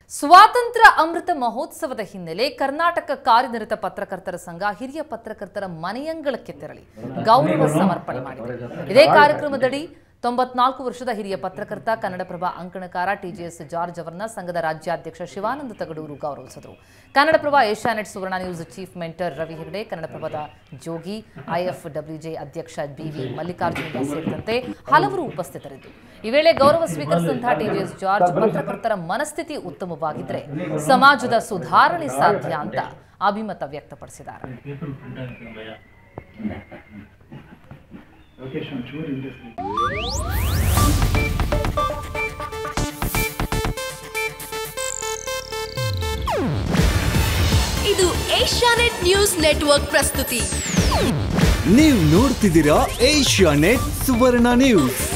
ಸ್ವಾತಂತ್ರ್ಯ ಅಮೃತ ಮಹೋತ್ಸವದ ಹಿನ್ನೆಲೆ ಕರ್ನಾಟಕ ಕಾರ್ಯನಿರತ ಪತ್ರಕರ್ತರ ಸಂಘ ಹಿರಿಯ ಪತ್ರಕರ್ತರ ಮನೆಯಂಗಳಕ್ಕೆ ತೆರಳಿ ಗೌರವ ಸಮರ್ಪಣೆ ಮಾಡಿದೆ ಇದೇ ಕಾರ್ಯಕ್ರಮದಡಿ ತೊಂಬತ್ನಾಲ್ಕು ವರ್ಷದ ಹಿರಿಯ ಪತ್ರಕರ್ತ ಕನ್ನಡಪ್ರಭ ಅಂಕಣಕಾರ ಟಿಜಿಎಸ್ ಜಾರ್ಜ್ ಅವರನ್ನ ಸಂಘದ ರಾಜ್ಯಾಧ್ಯಕ್ಷ ಶಿವಾನಂದ ತಗಡೂರು ಗೌರವಿಸಿದರು ಕನ್ನಡಪ್ರಭ Asianet Suvarna news chief mentor Ravi Hegde ಕನ್ನಡಪ್ರಭದ ಜೋಗಿ ಐಎಫ್ಡಬ್ಲ್ಯೂಜೆ ಅಧ್ಯಕ್ಷ ಬಿವಿ ಮಲ್ಲಿಕಾರ್ಜುನ ಸೇರಿದಂತೆ ಹಲವರು ಉಪಸ್ಥಿತರಿದ್ದರು ಈ ವೇಳೆ ಗೌರವ ಸ್ವೀಕರಿಸಿದಂತಹ ಟಿವಿಎಸ್ ಜಾರ್ಜ್ ಪತ್ರಕರ್ತರ ಮನಸ್ಥಿತಿ ಉತ್ತಮವಾಗಿದ್ರೆ ಸಮಾಜದ ಸುಧಾರಣೆ ಸಾಧ್ಯ ಅಂತ ಅಭಿಮತ ವ್ಯಕ್ತಪಡಿಸಿದ್ದಾರೆ ಲೊಕೇಶನ್ ಒಂಚೂರು ಹಿಂದೆ ಸರಿ. ಇದು ಏಷ್ಯಾನೆಟ್ ನ್ಯೂಸ್ ನೆಟ್ವರ್ಕ್ ಪ್ರಸ್ತುತಿ ನೀವು ನೋಡ್ತಿದ್ದೀರಾ ಏಷ್ಯಾ ನೆಟ್ ಸುವರ್ಣ ನ್ಯೂಸ್